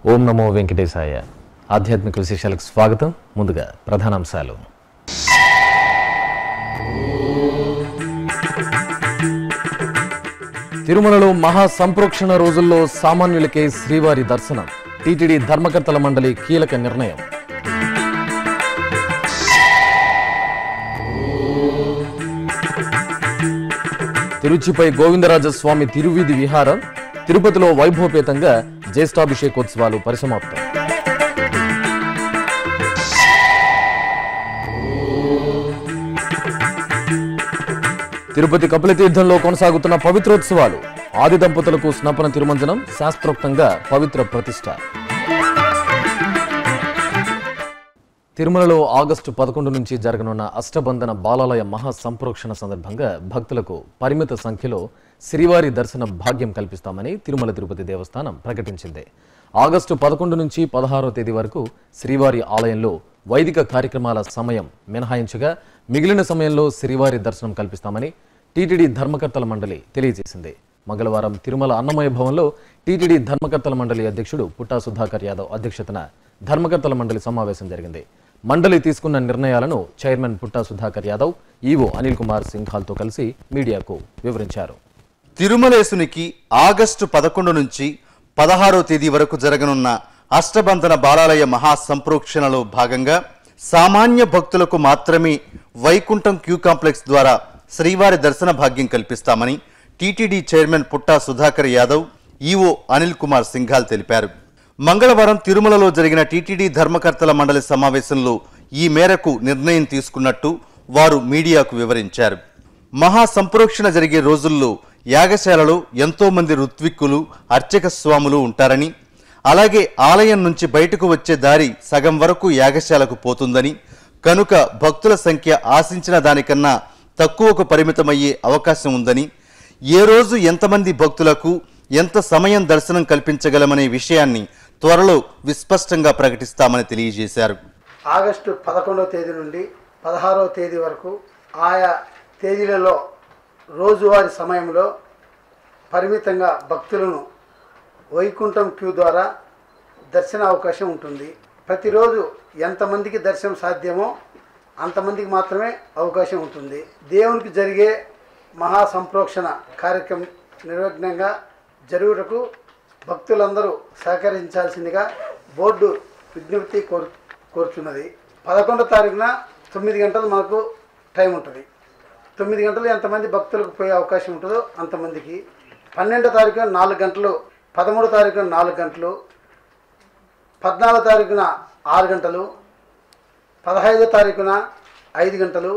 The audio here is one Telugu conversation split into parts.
ఓం నమో వెంకటేశాయ ఆధ్యాత్మిక విశేషాలకు స్వాగతం ముందుగా ప్రధానాంశాలు తిరుమలలో మహా సంప్రోక్షణ రోజుల్లో సామాన్యులకే శ్రీవారి దర్శనం టీటీడీ ధర్మకర్తల మండలి కీలక నిర్ణయం తిరుచిపై గోవిందరాజస్వామి తిరువీధి విహారం తిరుపతిలో వైభవపేతంగా జ్యేష్ఠాభిషేకోత్సవాలు పరిసమాప్తం తిరుపతి కపిలతీర్థంలో కొనసాగుతున్న పవిత్రోత్సవాలు ఆది దంపతులకు స్నపన తిరుమంజనం శాస్త్రోక్తంగా పవిత్ర ప్రతిష్ట తిరుమలలో ఆగస్టు పదకొండు నుంచి జరగనున్న అష్టబంధన బాలాలయ మహా సంప్రోక్షణ సందర్భంగా భక్తులకు పరిమిత సంఖ్యలో శ్రీవారి దర్శన భాగ్యం కల్పిస్తామని తిరుమల తిరుపతి దేవస్థానం ప్రకటించింది ఆగస్టు పదకొండు నుంచి పదహారో తేదీ వరకు శ్రీవారి ఆలయంలో వైదిక కార్యక్రమాల సమయం మినహాయించగా మిగిలిన సమయంలో శ్రీవారి దర్శనం కల్పిస్తామని టీటీడీ ధర్మకర్తల మండలి తెలియజేసింది మంగళవారం తిరుమల అన్నమయ భవన్లో టీటీడీ ధర్మకర్తల మండలి అధ్యక్షుడు పుట్టా సుధాకర్ యాదవ్ అధ్యక్షతన ధర్మకర్తల మండలి సమావేశం జరిగింది మండలి తీసుకున్న నిర్ణయాలను చైర్మన్ పుట్టా సుధాకర్ యాదవ్ ఈవో అనిల్ కుమార్ సింఘాల్తో కలిసి మీడియాకు వివరించారు తిరుమలేసునికి ఆగస్టు పదకొండు నుంచి పదహారో తేదీ వరకు జరగనున్న అష్టబంధన బాలాలయ మహాసంప్రోక్షణలో భాగంగా సామాన్య భక్తులకు మాత్రమే వైకుంఠం క్యూ కాంప్లెక్స్ ద్వారా శ్రీవారి దర్శన భాగ్యం కల్పిస్తామని TTD chairman Putta Sudhakar Yadav EO Anil Kumar Singhal తెలిపారు మంగళవారం తిరుమలలో జరిగిన టీటీడీ ధర్మకర్తల మండలి సమావేశంలో ఈ మేరకు నిర్ణయం తీసుకున్నట్టు వారు మీడియాకు వివరించారు మహా సంప్రోక్షణ జరిగే రోజుల్లో యాగశాలలో ఎంతో మంది ఋత్విక్కులు అర్చక స్వాములు ఉంటారని అలాగే ఆలయం నుంచి బయటకు వచ్చే దారి సగం వరకు యాగశాలకు పోతుందని కనుక భక్తుల సంఖ్య ఆశించిన దానికన్నా తక్కువకు పరిమితమయ్యే అవకాశం ఉందని ఏ రోజు ఎంతమంది భక్తులకు ఎంత సమయం దర్శనం కల్పించగలమనే విషయాన్ని త్వరలో విస్పష్టంగా ప్రకటిస్తామని తెలియజేశారు ఆగస్టు పదకొండవ తేదీ నుండి పదహారవ తేదీ వరకు ఆయా తేదీలలో రోజువారీ సమయంలో పరిమితంగా భక్తులను వైకుంఠం క్యూ ద్వారా దర్శన అవకాశం ఉంటుంది ప్రతిరోజు ఎంతమందికి దర్శనం సాధ్యమో అంతమందికి మాత్రమే అవకాశం ఉంటుంది దేవునికి జరిగే మహా సంప్రోక్షణ కార్యక్రమం నిర్విఘ్నంగా జరుగుటకు భక్తులందరూ సహకరించాల్సిందిగా బోర్డు విజ్ఞప్తి కోరు కోరుచున్నది పదకొండో తారీఖున తొమ్మిది గంటలు మనకు టైం ఉంటుంది తొమ్మిది గంటలు ఎంతమంది భక్తులకు పోయే అవకాశం ఉంటుందో అంతమందికి పన్నెండో తారీఖున నాలుగు గంటలు పదమూడో తారీఖున నాలుగు గంటలు పద్నాలుగో తారీఖున ఆరు గంటలు పదహైదో తారీఖున ఐదు గంటలు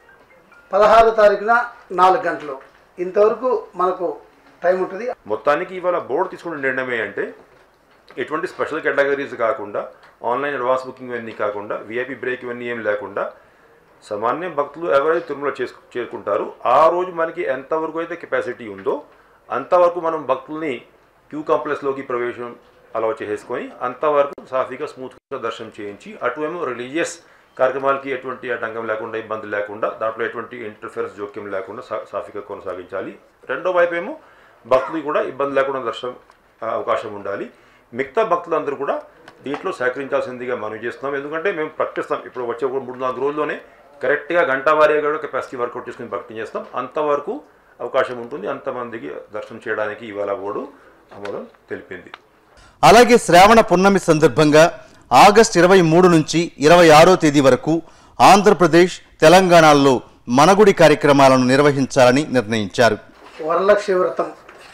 పదహారో తారీఖున నాలుగు గంటలు ఇంతవరకు మనకు టైం ఉంటుంది మొత్తానికి ఇవాళ బోర్డు తీసుకున్న నిర్ణయం ఏంటంటే ఎటువంటి స్పెషల్ కేటగిరీస్ కాకుండా ఆన్లైన్ అడ్వాన్స్ బుకింగ్ ఇవన్నీ కాకుండా విఐపి బ్రేక్ ఇవన్నీ ఏం లేకుండా సామాన్య భక్తులు ఎవరైతే తిరుమల చేసుకు చేరుకుంటారు ఆ రోజు మనకి ఎంతవరకు అయితే కెపాసిటీ ఉందో అంతవరకు మనం భక్తుల్ని క్యూ కాంప్లెక్స్లోకి ప్రవేశం అలౌ చేసేసుకొని అంతవరకు సాఫీగా స్మూత్గా దర్శనం చేయించి అటువేమో రిలీజియస్ కార్యక్రమాలకి ఎటువంటి ఆటంకం లేకుండా ఇబ్బంది లేకుండా దాంట్లో ఎటువంటి ఇంటర్ఫియరెన్స్ జోక్యం లేకుండా సా- సాఫీగా కొనసాగించాలి రెండో వైపు ఏమో భక్తులకి కూడా ఇబ్బంది లేకుండా దర్శనం ఆ, అవకాశం ఉండాలి మిగతా భక్తులందరూ కూడా దీంట్లో సహకరించాల్సిందిగా మనం చేస్తున్నాం ఎందుకంటే మేము ప్రకటిస్తాం ఇప్పుడు వచ్చే ఒక మూడు నాలుగు రోజుల్లోనే కరెక్ట్గా గంట వారీగా కూడా కెపాసిటీ వర్కౌట్ చేసుకుని భక్తి చేస్తాం అంతవరకు అవకాశం ఉంటుంది అంతమందికి దర్శనం చేయడానికి ఇవాళ బోర్డు ఆమోదం తెలిపింది అలాగే శ్రావణ పున్నమి సందర్భంగా ఆగస్టు ఇరవై మూడు నుంచి ఇరవై ఆరో తేదీ వరకు ఆంధ్రప్రదేశ్ తెలంగాణలో మనగుడి కార్యక్రమాలను నిర్వహించాలని నిర్ణయించారు వరలక్ష్మి వ్రతం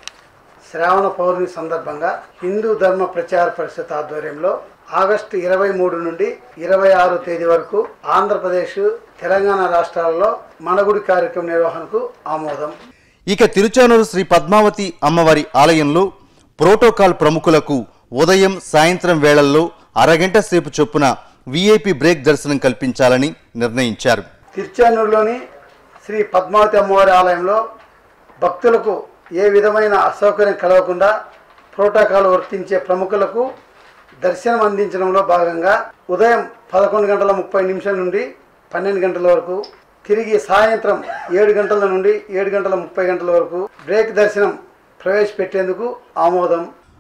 శ్రావణ పౌర్ణమి సందర్భంగా హిందూ ధర్మ ప్రచార పరిషత్ ఆధ్వర్యంలో ఆగస్టు ఇరవై మూడు నుండి ఇరవై ఆరు తేదీ వరకు ఆంధ్రప్రదేశ్ తెలంగాణ రాష్ట్రాలలో మనగుడి కార్యక్రమం నిర్వహణకు ఆమోదం ఇక తిరుచానూరు శ్రీ పద్మావతి అమ్మవారి ఆలయంలో ప్రోటోకాల్ ప్రముఖులకు ఉదయం సాయంత్రం వేళల్లో అరగంట సేపు చొప్పున వీఐపీ బ్రేక్ దర్శనం కల్పించాలని నిర్ణయించారు తిరుచానూరులోని శ్రీ పద్మావతి అమ్మవారి ఆలయంలో భక్తులకు ఏ విధమైన అసౌకర్యం కలగకుండా ప్రోటోకాల్ వర్తించే ప్రముఖులకు దర్శనం అందించడంలో భాగంగా ఉదయం పదకొండు గంటల ముప్పై నిమిషాల నుండి పన్నెండు గంటల వరకు తిరిగి సాయంత్రం ఏడు గంటల నుండి ఏడు గంటల ముప్పై గంటల వరకు బ్రేక్ దర్శనం ప్రవేశపెట్టేందుకు ఆమోదం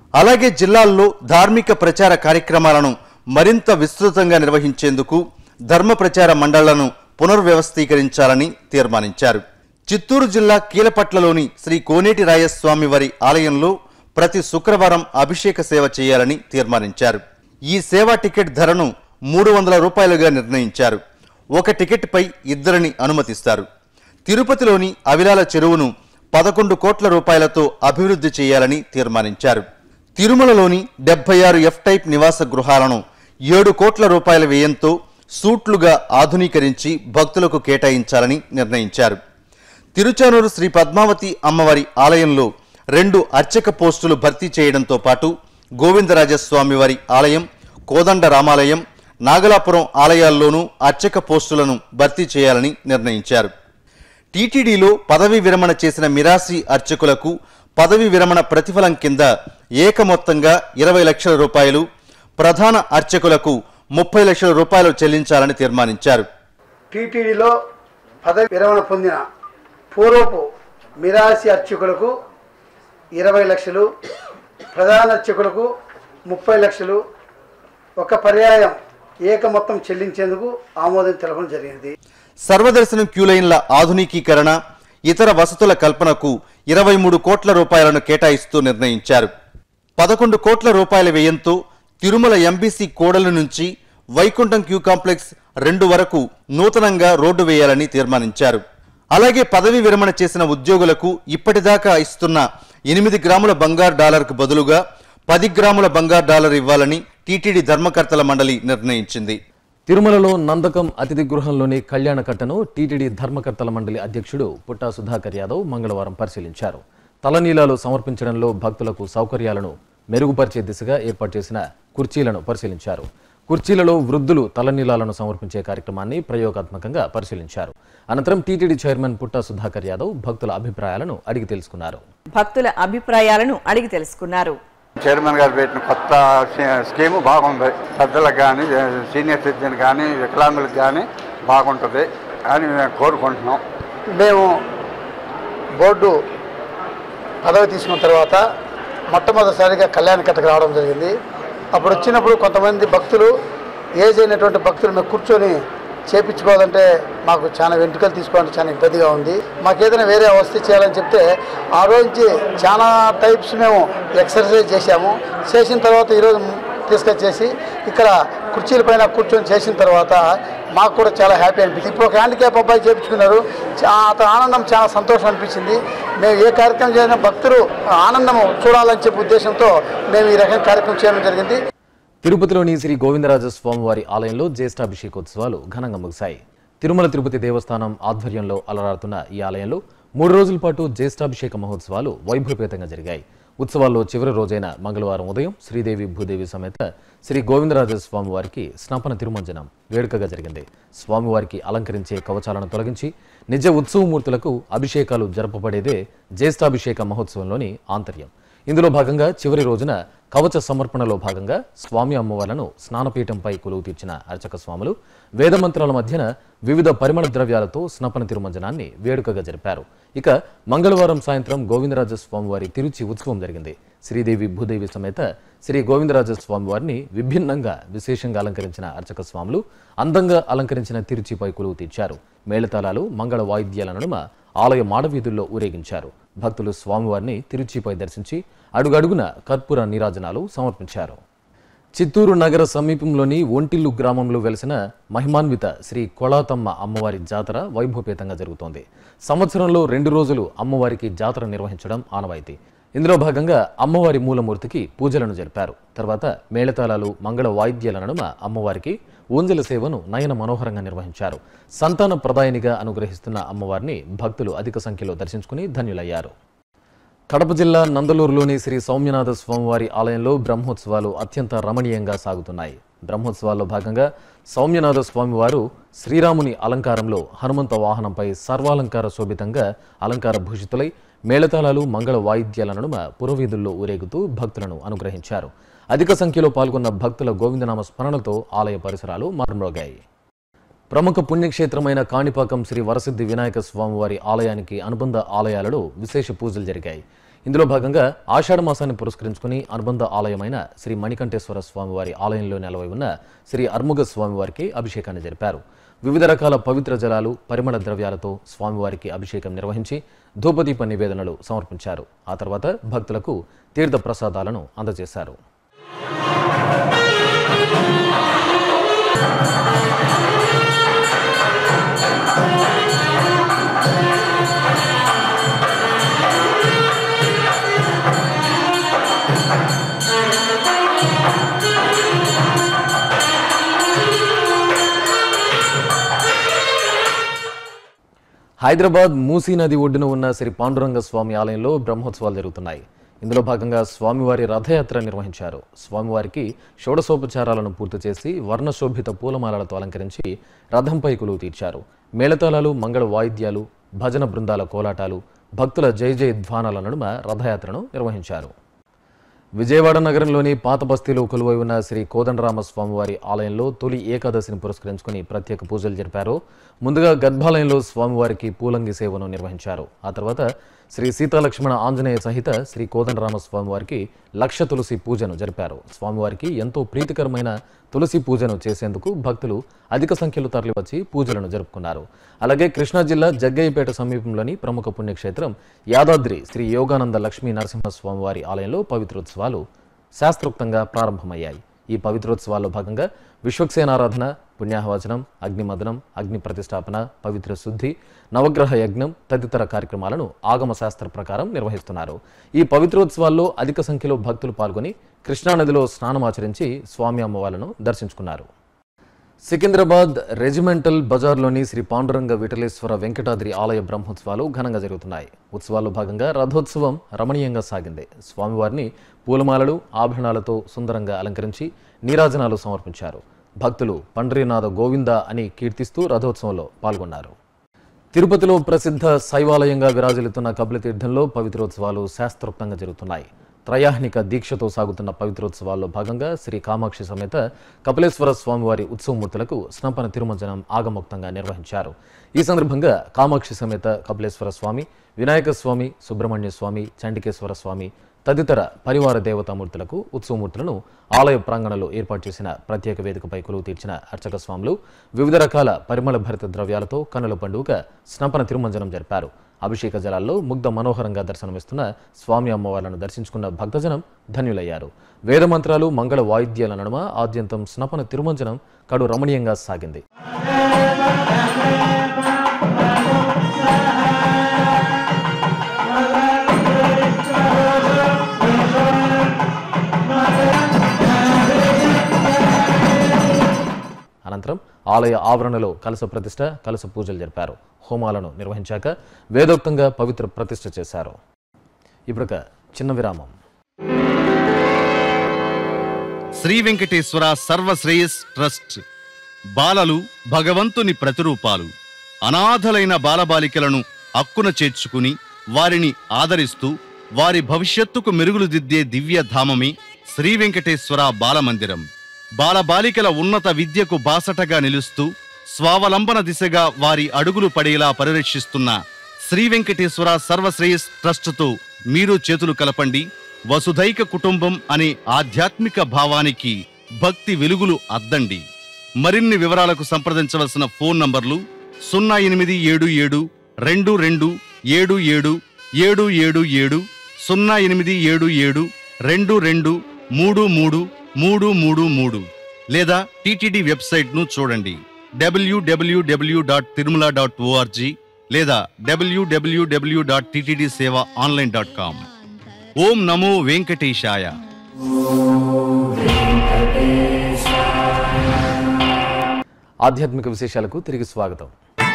అలాగే జిల్లాల్లో ధార్మిక ప్రచార కార్యక్రమాలను మరింత విస్తృతంగా నిర్వహించేందుకు ధర్మ ప్రచార మండళ్లను పునర్వ్యవస్థీకరించాలని తీర్మానించారు చిత్తూరు జిల్లా కీలపట్లలోని శ్రీ కోనేటి రాయస్వామి వారి ఆలయంలో ప్రతి శుక్రవారం అభిషేక సేవ చేయాలని తీర్మానించారు ఈ సేవా టికెట్ ధరను మూడు వందల రూపాయలుగా నిర్ణయించారు ఒక టికెట్పై ఇద్దరిని అనుమతిస్తారు తిరుపతిలోని అవిలాల చెరువును పదకొండు కోట్ల రూపాయలతో అభివృద్ధి చేయాలని తీర్మానించారు తిరుమలలోని డెబ్బై ఆరు ఎఫ్ టైప్ నివాస గృహాలను ఏడు కోట్ల రూపాయల వ్యయంతో సూట్లుగా ఆధునీకరించి భక్తులకు కేటాయించాలని నిర్ణయించారు తిరుచానూరు శ్రీ పద్మావతి అమ్మవారి ఆలయంలో రెండు అర్చక పోస్టులు భర్తీ చేయడంతో పాటు గోవిందరాజస్వామి వారి ఆలయం కోదండ రామాలయం నాగలాపురం ఆలయాల్లోనూ అర్చక పోస్టులను భర్తీ చేయాలని నిర్ణయించారు టీటీడీలో పదవి విరమణ చేసిన మిరాసి అర్చకులకు పదవి విరమణ ప్రతిఫలం కింద ఏకమొత్తంగా ఇరవై లక్షల రూపాయలు ప్రధాన అర్చకులకు ముప్పై లక్షల రూపాయలు చెల్లించాలని తీర్మానించారు టీటీడీలో పదవి విరమణ పొందిన పూర్వపు మిరాసి అర్చకులకు ఇరవై లక్షలు ప్రధాన అర్చకులకు ముప్పై లక్షలు ఒక పర్యాయం ఏక మొత్తం చెల్లించేందుకు ఆమోదం తెలపడం జరిగింది సర్వదర్శనం క్యూలైన్ల ఆధునికీకరణ ఇతర వసతుల కల్పనకు ఇరవై మూడు కోట్ల రూపాయలను కేటాయిస్తూ నిర్ణయించారు పదకొండు కోట్ల రూపాయల వ్యయంతో తిరుమల ఎంబీసీ కోడలు నుంచి వైకుంఠం క్యూ కాంప్లెక్స్ రెండు వరకు నూతనంగా రోడ్డు వేయాలని తీర్మానించారు అలాగే పదవి విరమణ చేసిన ఉద్యోగులకు ఇప్పటిదాకా ఇస్తున్న ఎనిమిది గ్రాముల బంగారు డాలర్కు బదులుగా పది గ్రాముల బంగారు డాలర్ ఇవ్వాలని టీటీడీ ధర్మకర్తల మండలి నిర్ణయించింది తిరుమలలో నందకం అతిథి గృహంలోని కళ్యాణ కట్టను టీటీడీ ధర్మకర్తల మండలి అధ్యక్షుడు పుట్టా సుధాకర్ యాదవ్ మంగళవారం పరిశీలించారు తలనీలాలు సమర్పించడంలో భక్తులకు సౌకర్యాలను మెరుగుపరిచే దిశగా ఏర్పాటు చేసిన కుర్చీలను పరిశీలించారు కుర్చీలలో వృద్ధులు తలనీలాలను సమర్పించే కార్యక్రమాన్ని ప్రయోగాత్మకంగా పరిశీలించారు అనంతరం టీటీడీ చైర్మన్ పుట్టా సుధాకర్ యాదవ్ భక్తుల అభిప్రాయాలను అడిగి తెలుసుకున్నారు భక్తుల అభిప్రాయాలను అడిగి తెలుసుకున్నారు చైర్మన్ గారు పెట్టిన కొత్త స్కీ- స్కీము బాగుంది పెద్దలకు కానీ సీనియర్ సిటిజన్ కానీ వికలాంగులకు కానీ బాగుంటుంది అని మేము కోరుకుంటున్నాం మేము బోర్డు పదవి తీసుకున్న తర్వాత మొట్టమొదటిసారిగా కళ్యాణ కట్టకు రావడం జరిగింది అప్పుడు వచ్చినప్పుడు కొంతమంది భక్తులు ఏజ్ అయినటువంటి భక్తులు మేము కూర్చొని చేపించుకోవాలంటే మాకు చాలా వెంట్రుకలు తీసుకోవాలంటే చాలా ఇబ్బందిగా ఉంది మాకు ఏదైనా వేరే అవస్థ చేయాలని చెప్తే ఆ రోజు నుంచి చాలా టైప్స్ మేము ఎక్సర్సైజ్ చేశాము చేసిన తర్వాత ఈరోజు తీసుకొచ్చేసి ఇక్కడ కుర్చీల పైన కూర్చొని చేసిన తర్వాత మాకు కూడా చాలా హ్యాపీ అనిపించింది ఇప్పుడు ఒక హ్యాండిక్యాప్ అబ్బాయి చేపించుకున్నారు చా- అతని ఆనందం చాలా సంతోషం అనిపించింది మేము ఏ కార్యక్రమం చేసినా భక్తులు ఆనందం చూడాలని చెప్పే ఉద్దేశంతో మేము ఈ రకం కార్యక్రమం చేయడం జరిగింది తిరుపతిలోని శ్రీ గోవిందరాజ స్వామివారి ఆలయంలో జ్యేష్ఠాభిషేకోత్సవాలు ఘనంగా ముగిశాయి తిరుమల తిరుపతి దేవస్థానం ఆధ్వర్యంలో అలరారుతున్న ఈ ఆలయంలో మూడు రోజుల పాటు జ్యేష్ఠాభిషేక మహోత్సవాలు వైభవపేతంగా జరిగాయి ఉత్సవాల్లో చివరి రోజైన మంగళవారం ఉదయం శ్రీదేవి భూదేవి సమేత శ్రీ గోవిందరాజ స్వామివారికి స్నపన తిరుమంజనం వేడుకగా జరిగింది స్వామివారికి అలంకరించే కవచాలను తొలగించి నిజ ఉత్సవమూర్తులకు అభిషేకాలు జరపబడేదే జ్యేష్ఠాభిషేక మహోత్సవంలోని ఆంతర్యం ఇందులో భాగంగా చివరి రోజున కవచ సమర్పణలో భాగంగా స్వామి అమ్మవార్లను స్నానపీఠంపై కొలువు తీర్చిన అర్చక స్వాములు వేదమంత్రాల మధ్యన వివిధ పరిమళ ద్రవ్యాలతో స్నపన తిరుమంజనాన్ని వేడుకగా జరిపారు ఇక మంగళవారం సాయంత్రం గోవిందరాజ స్వామివారి తిరుచి ఉత్సవం జరిగింది శ్రీదేవి భూదేవి సమేత శ్రీ గోవిందరాజ స్వామివారిని విభిన్నంగా విశేషంగా అలంకరించిన అర్చక స్వాములు అందంగా అలంకరించిన తిరుచిపై కొలువు తీర్చారు మేళతాళాలు మంగళ వాయిద్యాల నడుమ ఆలయ మాడవీధుల్లో ఊరేగించారు భక్తులు స్వామివారిని తిరుచిపై దర్శించి అడుగడుగున కర్పూర నీరాజనాలు సమర్పించారు చిత్తూరు నగర సమీపంలోని ఒంటిల్లు గ్రామంలో వెలిసిన మహిమాన్విత శ్రీ కొళాతమ్మ అమ్మవారి జాతర వైభవపేతంగా జరుగుతోంది సంవత్సరంలో రెండు రోజులు అమ్మవారికి జాతర నిర్వహించడం ఆనవాయితీ ఇందులో భాగంగా అమ్మవారి మూలమూర్తికి పూజలను జరిపారు తర్వాత మేళతాళాలు మంగళ వాయిద్యాల నడుమ అమ్మవారికి ఊంజల సేవను నయన మనోహరంగా నిర్వహించారు సంతాన ప్రదాయనిగా అనుగ్రహిస్తున్న అమ్మవారిని భక్తులు అధిక సంఖ్యలో దర్శించుకుని ధన్యులయ్యారు కడప జిల్లా నందలూరులోని శ్రీ సౌమ్యనాథ స్వామివారి ఆలయంలో బ్రహ్మోత్సవాలు అత్యంత రమణీయంగా సాగుతున్నాయి బ్రహ్మోత్సవాల్లో భాగంగా సౌమ్యనాథ స్వామివారు శ్రీరాముని అలంకారంలో హనుమంత వాహనంపై సర్వాలంకార శోభితంగా అలంకార భూషితులై మేళతాళాలు మంగళ వాయిద్యాల నడుమ పురవీధుల్లో ఊరేగుతూ భక్తులను అనుగ్రహించారు అధిక సంఖ్యలో పాల్గొన్న భక్తుల గోవిందనామ స్మరణతో ఆలయ పరిసరాలు మారుమ్రోగాయి ప్రముఖ పుణ్యక్షేత్రమైన కాణిపాకం శ్రీ వరసిద్ధి వినాయక స్వామివారి ఆలయానికి అనుబంధ ఆలయాలలో విశేష పూజలు జరిగాయి ఇందులో భాగంగా ఆషాఢ మాసాన్ని పురస్కరించుకుని అనుబంధ ఆలయమైన శ్రీ మణికంఠేశ్వర స్వామివారి ఆలయంలో నెలవై ఉన్న శ్రీ అర్ముగ స్వామివారికి అభిషేకాన్ని జరిపారు వివిధ రకాల పవిత్ర జలాలు పరిమళ ద్రవ్యాలతో స్వామివారికి అభిషేకం నిర్వహించి ధూపదీప నివేదనలు సమర్పించారు ఆ తర్వాత భక్తులకు తీర్థ ప్రసాదాలను అందజేశారు హైదరాబాద్ మూసీ నది ఒడ్డున ఉన్న శ్రీ పాండురంగ స్వామి ఆలయంలో బ్రహ్మోత్సవాలు జరుగుతున్నాయి ఇందులో భాగంగా స్వామివారి రథయాత్ర నిర్వహించారు స్వామివారికి షోడశోపచారాలను పూర్తి చేసి వర్ణశోభిత పూలమాలలతో అలంకరించి రథంపై కొలువు తీర్చారు మేళతాళాలు మంగళ వాయిద్యాలు భజన బృందాల కోలాటాలు భక్తుల జయ జయ ధ్వానాల నడుమ రథయాత్రను నిర్వహించారు విజయవాడ నగరంలోని పాత బస్తీలో కొలువై ఉన్న శ్రీ కోదండరామ స్వామివారి ఆలయంలో తొలి ఏకాదశిని పురస్కరించుకుని ప్రత్యేక పూజలు జరిపారు ముందుగా గర్భాలయంలో స్వామివారికి పూలంగి సేవను నిర్వహించారు ఆ తర్వాత శ్రీ సీతాలక్ష్మణ ఆంజనేయ సహిత శ్రీ కోదండరామ స్వామివారికి లక్ష తులసి పూజను జరిపారు స్వామివారికి ఎంతో ప్రీతికరమైన తులసి పూజను చేసేందుకు భక్తులు అధిక సంఖ్యలో తరలివచ్చి పూజలను జరుపుకున్నారు అలాగే కృష్ణా జిల్లా జగ్గయ్యపేట సమీపంలోని ప్రముఖ పుణ్యక్షేత్రం యాదాద్రి శ్రీ యోగానంద లక్ష్మీ నరసింహస్వామివారి ఆలయంలో పవిత్రోత్సవాలు శాస్త్రోక్తంగా ప్రారంభమయ్యాయి ఈ పవిత్రోత్సవాల్లో భాగంగా విశ్వక్సేనారాధన పుణ్యాహవచనం అగ్నిమదనం అగ్ని ప్రతిష్టాపన పవిత్ర శుద్ధి నవగ్రహ యజ్ఞం తదితర కార్యక్రమాలను ఆగమ శాస్త్ర ప్రకారం నిర్వహిస్తున్నారు ఈ పవిత్రోత్సవాల్లో అధిక సంఖ్యలో భక్తులు పాల్గొని కృష్ణానదిలో స్నానమాచరించి స్వామి అమ్మవార్లను దర్శించుకున్నారు సికింద్రాబాద్ రెజిమెంటల్ బజార్లోని శ్రీ పాండురంగ విఠలేశ్వర వెంకటాద్రి ఆలయ బ్రహ్మోత్సవాలు ఘనంగా జరుగుతున్నాయి ఉత్సవాల్లో భాగంగా రథోత్సవం రమణీయంగా సాగింది స్వామివారిని పూలమాలలు ఆభరణాలతో సుందరంగా అలంకరించి నీరాజనాలు సమర్పించారు భక్తులు పండ్రీనాథ గోవింద అని కీర్తిస్తూ రథోత్సవంలో పాల్గొన్నారు తిరుపతిలో ప్రసిద్ధ శైవాలయంగా విరాజిల్లుతున్న కపిలతీర్థంలో పవిత్రోత్సవాలు శాస్త్రోక్తంగా జరుగుతున్నాయి త్రయాహ్నిక దీక్షతో సాగుతున్న పవిత్రోత్సవాల్లో భాగంగా శ్రీ కామాక్షి సమేత కపిలేశ్వర స్వామివారి ఉత్సవమూర్తులకు స్నపన తిరుమంజనం ఆగమోక్తంగా నిర్వహించారు ఈ సందర్భంగా కామాక్షి సమేత కపిలేశ్వర స్వామి వినాయక స్వామి సుబ్రహ్మణ్య స్వామి చండికేశ్వర స్వామి తదితర పరివార దేవతామూర్తులకు ఉత్సవమూర్తులను ఆలయ ప్రాంగణంలో ఏర్పాటు చేసిన ప్రత్యేక వేదికపై కొలువు తీర్చిన అర్చక స్వాములు వివిధ రకాల పరిమళ భరిత ద్రవ్యాలతో కనుల పండుగ స్నపన తిరుమంజనం జరిపారు అభిషేక జలాల్లో ముగ్ధ మనోహరంగా దర్శనమిస్తున్న స్వామి అమ్మవార్లను దర్శించుకున్న భక్తజనం ధన్యులయ్యారు వేద మంత్రాలు మంగళ వాయిద్యాల నడుమ ఆద్యంతం స్నపన తిరుమంజనం కడు రమణీయంగా సాగింది అనంతరం ఆలయ ఆవరణలో కలస ప్రతిష్ట కలస పూజలు జరిపారు హోమాలను నిర్వహించాక వేదోక్తంగా పవిత్ర ప్రతిష్ఠ చేశారు ఇప్పుడొక చిన్న విరామం శ్రీ వెంకటేశ్వర సర్వశ్రేయస్ ట్రస్ట్ బాలలు భగవంతుని ప్రతిరూపాలు అనాథలైన బాలబాలికలను అక్కున చేర్చుకుని వారిని ఆదరిస్తూ వారి భవిష్యత్తుకు మెరుగులు దిద్దే దివ్య ధామమే శ్రీ వెంకటేశ్వర బాలమందిరం బాలబాలికల ఉన్నత విద్యకు బాసటగా నిలుస్తూ స్వావలంబన దిశగా వారి అడుగులు పడేలా పరిరక్షిస్తున్న శ్రీ వెంకటేశ్వర సర్వశ్రేయస్ ట్రస్టుతో మీరు చేతులు కలపండి వసుధైక కుటుంబం అనే ఆధ్యాత్మిక భావానికి భక్తి వెలుగులు అద్దండి మరిన్ని వివరాలకు సంప్రదించవలసిన ఫోన్ నంబర్లు సున్నా ఎనిమిది ఏడు ఏడు రెండు రెండు ఏడు ఏడు ఏడు ఏడు ఏడు సున్నా ఎనిమిది ఏడు ఏడు రెండు రెండు మూడు మూడు మూడు మూడు మూడు లేదా టీటీడీ వెబ్సైట్ను చూడండి W W W dot Tirumala dot O R G లేదా W W W dot TTD Seva online dot com ఓం నమో వెంకటేశాయ ఆధ్యాత్మిక విశేషాలకు తిరిగి స్వాగతం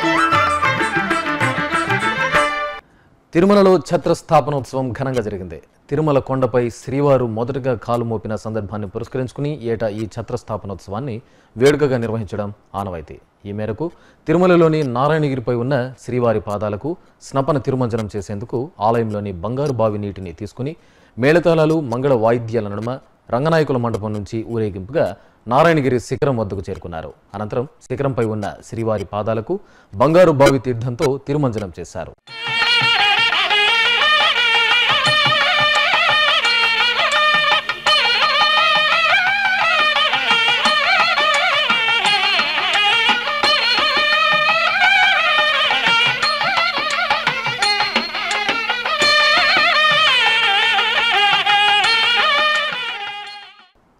తిరుమలలో ఛత్రస్థాపనోత్సవం ఘనంగా జరిగింది తిరుమల కొండపై శ్రీవారు మొదటగా కాలు మోపిన సందర్భాన్ని పురస్కరించుకుని ఏటా ఈ ఛత్రస్థాపనోత్సవాన్ని వేడుకగా నిర్వహించడం ఆనవాయితీ ఈ మేరకు తిరుమలలోని నారాయణగిరిపై ఉన్న శ్రీవారి పాదాలకు స్నపన తిరుమంజనం చేసేందుకు ఆలయంలోని బంగారు బావి నీటిని తీసుకుని మేళతాళాలు మంగళ వాయిద్యాల నడుమ రంగనాయకుల మండపం నుంచి ఊరేగింపుగా నారాయణగిరి శిఖరం వద్దకు చేరుకున్నారు అనంతరం శిఖరంపై ఉన్న శ్రీవారి పాదాలకు బంగారు బావి తీర్థంతో తిరుమంజనం చేశారు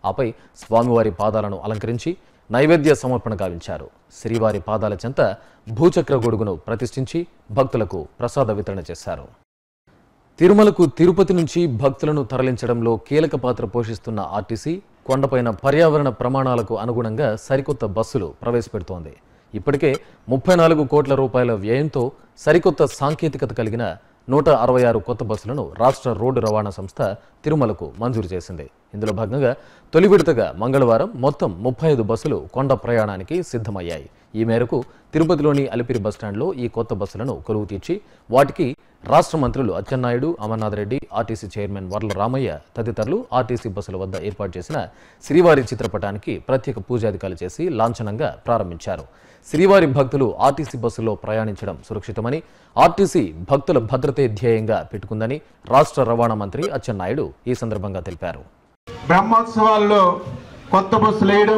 ఆపై స్వామివారి పాదాలను అలంకరించి నైవేద్య సమర్పణ గావించారు శ్రీవారి పాదాల చెంత భూచక్ర గొడుగును ప్రతిష్ఠించి భక్తులకు ప్రసాద వితరణ చేశారు తిరుమలకు తిరుపతి నుంచి భక్తులను తరలించడంలో కీలక పాత్ర పోషిస్తున్న ఆర్టీసీ కొండపైన పర్యావరణ ప్రమాణాలకు అనుగుణంగా సరికొత్త బస్సులు ప్రవేశపెడుతోంది ఇప్పటికే ముప్పై నాలుగు కోట్ల రూపాయల వ్యయంతో సరికొత్త సాంకేతికత కలిగిన నూట అరవై ఆరు కొత్త బస్సులను రాష్ట్ర రోడ్డు రవాణా సంస్థ తిరుమలకు మంజూరు చేసింది ఇందులో భాగంగా తొలి విడతగా మంగళవారం మొత్తం ముప్పై ఐదు బస్సులు కొండ ప్రయాణానికి సిద్ధమయ్యాయి ఈ మేరకు తిరుపతిలోని అలిపిరి బస్టాండ్లో ఈ కొత్త బస్సులను కొలువు తీర్చి వాటికి రాష్ట్ర మంత్రులు అచ్చెన్నాయుడు అమర్నాథ్ రెడ్డి ఆర్టీసీ చైర్మన్ వర్ల రామయ్య తదితరులు ఆర్టీసీ బస్సుల వద్ద ఏర్పాటు చేసిన శ్రీవారి చిత్రపటానికి ప్రత్యేక పూజాధికారులు చేసి లాంఛనంగా ప్రారంభించారు శ్రీవారి భక్తులు ఆర్టీసీ బస్సులో ప్రయాణించడం సురక్షితమని ఆర్టీసీ భక్తుల భద్రతే ధ్యేయంగా పెట్టుకుందని రాష్ట్ర రవాణా మంత్రి అచ్చెన్నాయుడు ఈ సందర్భంగా తెలిపారు బ్రహ్మోత్సవాల్లో కొత్త బస్సులు వేయడం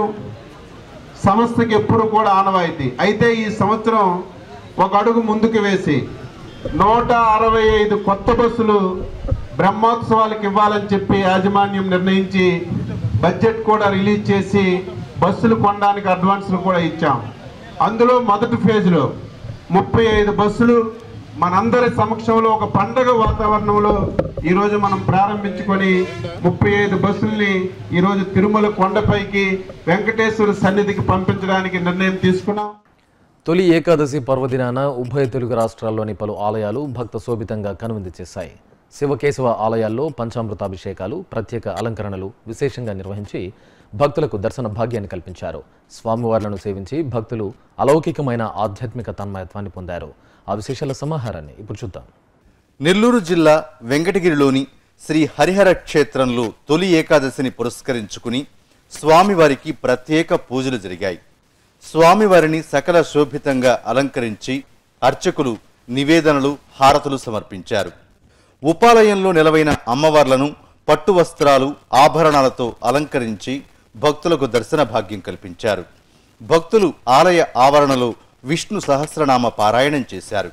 సంస్థకి ఎప్పుడు కూడా ఆనవాయితీ అయితే ఈ సంవత్సరం ఒక అడుగు ముందుకు వేసి నూట అరవై ఐదు కొత్త బస్సులు బ్రహ్మోత్సవాలకు ఇవ్వాలని చెప్పి యాజమాన్యం నిర్ణయించి బడ్జెట్ కూడా రిలీజ్ చేసి బస్సులు కొనడానికి అడ్వాన్సులు కూడా ఇచ్చాం అందులో మొదటి ఫేజ్లో ముప్పై ఐదు బస్సులు మనందరి సమక్షంలో ఒక పండగ వాతావరణంలో ఈరోజు మనం ప్రారంభించుకొని ముప్పై ఐదు బస్సుల్ని ఈరోజు తిరుమల కొండపైకి వెంకటేశ్వర సన్నిధికి పంపించడానికి నిర్ణయం తీసుకున్నాం తొలి ఏకాదశి పర్వదినాన ఉభయ తెలుగు రాష్ట్రాల్లోని పలు ఆలయాలు భక్త శోభితంగా కనువిందు చేశాయి శివకేశవ ఆలయాల్లో పంచామృతాభిషేకాలు ప్రత్యేక అలంకరణలు విశేషంగా నిర్వహించి భక్తులకు దర్శన భాగ్యాన్ని కల్పించారు స్వామివార్లను సేవించి భక్తులు అలౌకికమైన ఆధ్యాత్మిక తన్మయత్వాన్ని పొందారు ఆ విశేషాల సమాహారాన్ని ఇప్పుడు చూద్దాం నెల్లూరు జిల్లా వెంకటగిరిలోని శ్రీ హరిహర క్షేత్రంలో తొలి ఏకాదశిని పురస్కరించుకుని స్వామివారికి ప్రత్యేక పూజలు జరిగాయి స్వామివారిని సకల శోభితంగా అలంకరించి అర్చకులు నివేదనలు హారతులు సమర్పించారు ఉపాలయంలో నిలవైన అమ్మవార్లను పట్టు వస్త్రాలు ఆభరణాలతో అలంకరించి భక్తులకు దర్శన భాగ్యం కల్పించారు భక్తులు ఆలయ ఆవరణలో విష్ణు సహస్రనామ పారాయణం చేశారు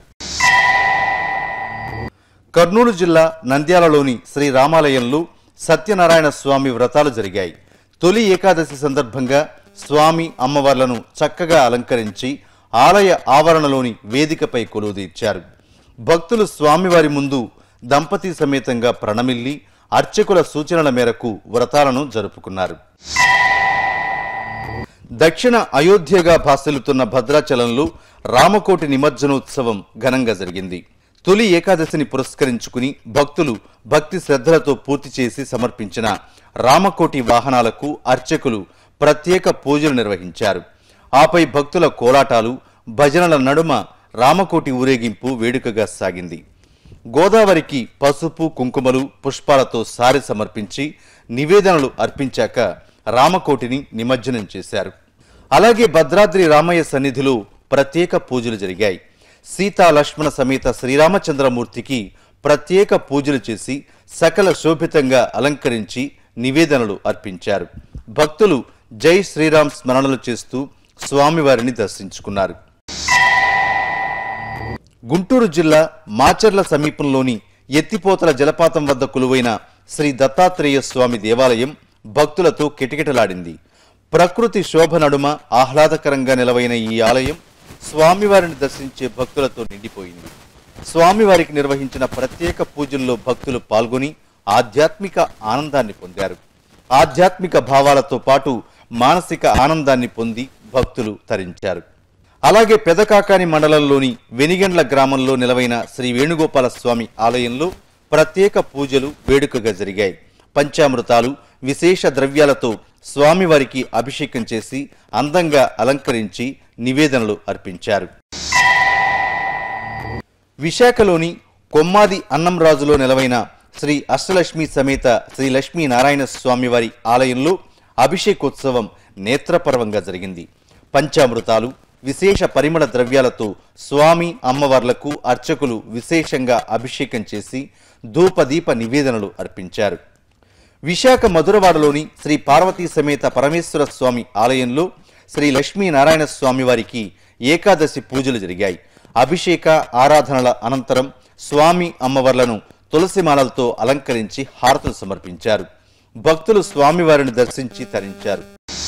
కర్నూలు జిల్లా నంద్యాలలోని శ్రీ రామాలయంలో సత్యనారాయణ స్వామి వ్రతాలు జరిగాయి తొలి ఏకాదశి సందర్భంగా స్వామి అమ్మవార్లను చక్కగా అలంకరించి ఆలయ ఆవరణలోని వేదికపై కొలువుదీర్చారు భక్తులు స్వామివారి ముందు దంపతి సమేతంగా ప్రణమిల్లి అర్చకుల సూచనల మేరకు వ్రతాలను జరుపుకున్నారు దక్షిణ అయోధ్యగా భాసిల్లుతున్న భద్రాచలంలో రామకోటి నిమజ్జనోత్సవం ఘనంగా జరిగింది తొలి ఏకాదశిని పురస్కరించుకుని భక్తులు భక్తి శ్రద్ధలతో పూర్తి చేసి సమర్పించిన రామకోటి వాహనాలకు అర్చకులు ప్రత్యేక పూజలు నిర్వహించారు ఆపై భక్తుల కోలాటాలు భజనల నడుమ రామకోటి ఊరేగింపు వేడుకగా సాగింది గోదావరికి పసుపు కుంకుమలు పుష్పాలతో సారి సమర్పించి నివేదనలు అర్పించాక రామకోటిని నిమజ్జనం చేశారు అలాగే భద్రాద్రి రామయ్య సన్నిధిలో ప్రత్యేక పూజలు జరిగాయి సీతా లక్ష్మణ సమేత శ్రీరామచంద్రమూర్తికి ప్రత్యేక పూజలు చేసి సకల శోభితంగా అలంకరించి నివేదనలు అర్పించారు భక్తులు జై శ్రీరామ్ స్మరణలు చేస్తూ స్వామివారిని దర్శించుకున్నారు గుంటూరు జిల్లా మాచర్ల సమీపంలోని ఎత్తిపోతల జలపాతం వద్ద కొలువైన శ్రీ దత్తాత్రేయ స్వామి దేవాలయం భక్తులతో కిటకిటలాడింది ప్రకృతి శోభ నడుమ ఆహ్లాదకరంగా నిలవైన ఈ ఆలయం స్వామివారిని దర్శించే భక్తులతో నిండిపోయింది స్వామివారికి నిర్వహించిన ప్రత్యేక పూజల్లో భక్తులు పాల్గొని ఆధ్యాత్మిక ఆనందాన్ని పొందారు ఆధ్యాత్మిక భావాలతో పాటు మానసిక ఆనందాన్ని పొంది భక్తులు తరించారు అలాగే పెదకాకాని మండలంలోని వెనిగండ్ల గ్రామంలో నిలవైన శ్రీ వేణుగోపాల స్వామి ఆలయంలో ప్రత్యేక పూజలు వేడుకగా జరిగాయి పంచామృతాలు విశేష ద్రవ్యాలతో స్వామివారికి అభిషేకం చేసి అందంగా అలంకరించి నివేదనలు అర్పించారు విశాఖలోని కొమ్మాది అన్నంరాజులో నిలవైన శ్రీ అష్టలక్ష్మి సమేత శ్రీ లక్ష్మీ నారాయణ స్వామివారి ఆలయంలో అభిషేకోత్సవం నేత్రపర్వంగా జరిగింది పంచామృతాలు విశేష పరిమళ ద్రవ్యాలతో స్వామి అమ్మవార్లకు అర్చకులు విశేషంగా అభిషేకం చేసి ధూపదీప నివేదనలు అర్పించారు విశాఖ మధురవాడలోని శ్రీ పార్వతీ సమేత పరమేశ్వర స్వామి ఆలయంలో శ్రీ లక్ష్మీనారాయణ స్వామి వారికి ఏకాదశి పూజలు జరిగాయి అభిషేక ఆరాధనల అనంతరం స్వామి అమ్మవార్లను తులసిమాలలతో అలంకరించి హారతులు సమర్పించారు భక్తులు స్వామివారిని దర్శించి తరించారు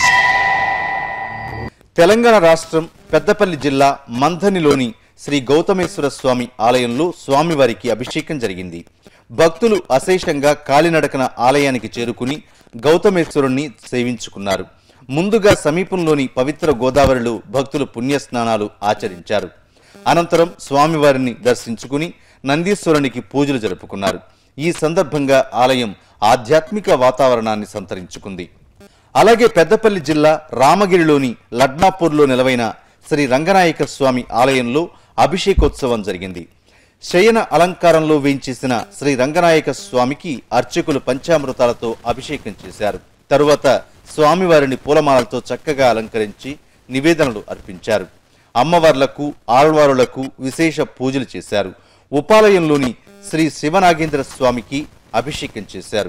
తెలంగాణ రాష్ట్రం పెద్దపల్లి జిల్లా మంథనిలోని శ్రీ గౌతమేశ్వర స్వామి ఆలయంలో స్వామివారికి అభిషేకం జరిగింది భక్తులు అశేషంగా కాలినడకన ఆలయానికి చేరుకుని గౌతమేశ్వరుణ్ణి సేవించుకున్నారు ముందుగా సమీపంలోని పవిత్ర గోదావరిలో భక్తులు పుణ్యస్నానాలు ఆచరించారు అనంతరం స్వామివారిని దర్శించుకుని నందీశ్వరునికి పూజలు జరుపుకున్నారు ఈ సందర్భంగా ఆలయం ఆధ్యాత్మిక వాతావరణాన్ని సంతరించుకుంది అలాగే పెద్దపల్లి జిల్లా రామగిరిలోని లడ్నాపూర్లో నెలవైన శ్రీ రంగనాయక స్వామి ఆలయంలో అభిషేకోత్సవం జరిగింది శయన అలంకారంలో వేయించేసిన శ్రీ రంగనాయక స్వామికి అర్చకులు పంచామృతాలతో అభిషేకం చేశారు తరువాత స్వామివారిని పూలమాలతో చక్కగా అలంకరించి నివేదనలు అర్పించారు అమ్మవార్లకు ఆళ్వారులకు విశేష పూజలు చేశారు ఉపాలయంలోని శ్రీ శివనాగేంద్ర స్వామికి అభిషేకం చేశారు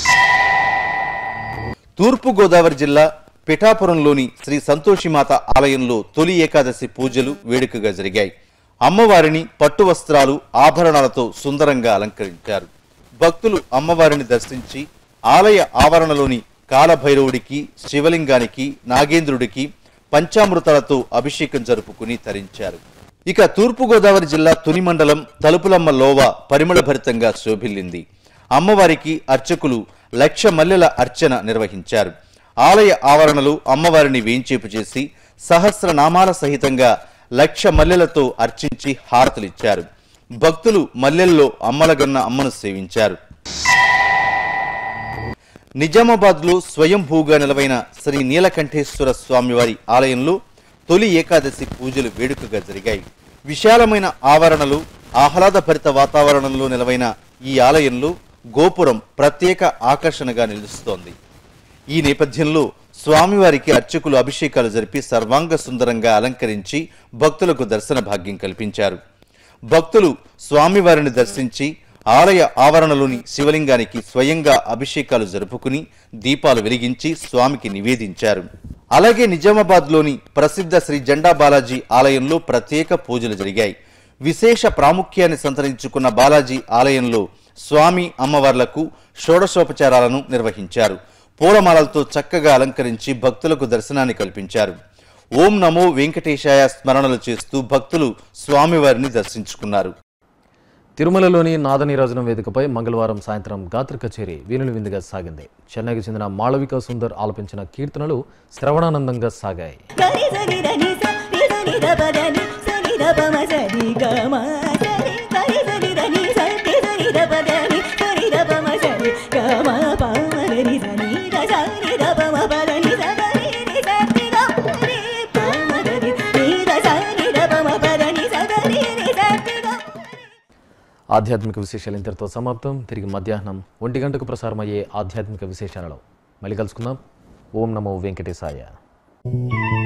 తూర్పు గోదావరి జిల్లా పిఠాపురంలోని శ్రీ సంతోషిమాత ఆలయంలో తొలి ఏకాదశి పూజలు వేడుకగా జరిగాయి అమ్మవారిని పట్టు వస్త్రాలు ఆభరణాలతో సుందరంగా అలంకరించారు భక్తులు అమ్మవారిని దర్శించి ఆలయ ఆవరణలోని కాలభైరవుడికి శివలింగానికి నాగేంద్రుడికి పంచామృతాలతో అభిషేకం జరుపుకుని తరించారు ఇక తూర్పుగోదావరి జిల్లా తుని మండలం తలుపులమ్మ లోవ పరిమళ భరితంగా శోభిల్లింది అమ్మవారికి అర్చకులు లక్ష మల్లెల అర్చన నిర్వహించారు ఆలయ ఆవరణలో అమ్మవారిని వేంచేపు చేసి సహస్రనామాల సహితంగా లక్ష మల్లెలతో అర్చించి హారతులిచ్చారు భక్తులు మల్లెల్లో అమ్మలగన్న అమ్మను సేవించారు నిజామాబాద్లో స్వయంభూగా నిలవైన శ్రీ నీలకంఠేశ్వర స్వామివారి ఆలయంలో తొలి ఏకాదశి పూజలు వేడుకగా జరిగాయి విశాలమైన ఆవరణలు ఆహ్లాదభరిత వాతావరణంలో నిలవైన ఈ ఆలయంలో గోపురం ప్రత్యేక ఆకర్షణగా నిలుస్తోంది ఈ నేపథ్యంలో స్వామివారికి అర్చకులు అభిషేకాలు జరిపి సర్వాంగ సుందరంగా అలంకరించి భక్తులకు దర్శన భాగ్యం కల్పించారు భక్తులు స్వామివారిని దర్శించి ఆలయ ఆవరణలోని శివలింగానికి స్వయంగా అభిషేకాలు జరుపుకుని దీపాలు వెలిగించి స్వామికి నివేదించారు అలాగే నిజామాబాద్లోని ప్రసిద్ధ శ్రీ జెండా బాలాజీ ఆలయంలో ప్రత్యేక పూజలు జరిగాయి విశేష ప్రాముఖ్యాన్ని సంతరించుకున్న బాలాజీ ఆలయంలో స్వామి అమ్మవార్లకు షోడశోపచారాలను నిర్వహించారు పూలమాలలతో చక్కగా అలంకరించి భక్తులకు దర్శనాన్ని కల్పించారు ఓం నమో వెంకటేశాయ స్మరణలు చేస్తూ భక్తులు స్వామివారిని దర్శించుకున్నారు తిరుమలలోని నాదనీరాజనం వేదికపై మంగళవారం సాయంత్రం గాత్ర కచేరీ వీణుల విందుగా సాగింది చెన్నైకి చెందిన మాళవిక సుందర్ ఆలపించిన కీర్తనలు శ్రవణానందంగా సాగాయి గరి సరి దని స రి సని ద ప దని సని ద ప మ సరి గ మ సరి గరి సరి దని స రి సని ద ప దని సని ద ప మ సరి గ మ ప మ ద ని స ని ద స ని ద ప మ ప ద ని స ద ని ని స ని ద రి ప మ ద ని ని ద స ని ద ప మ ప ద ని స ద ని ని స ని ద ఆధ్యాత్మిక విశేషాలు ఇంతటితో సమాప్తం తిరిగి మధ్యాహ్నం ఒంటి గంటకు ప్రసారమయ్యే ఆధ్యాత్మిక విశేషాలలో మళ్ళీ కలుసుకుందాం ఓం నమో వెంకటేశాయ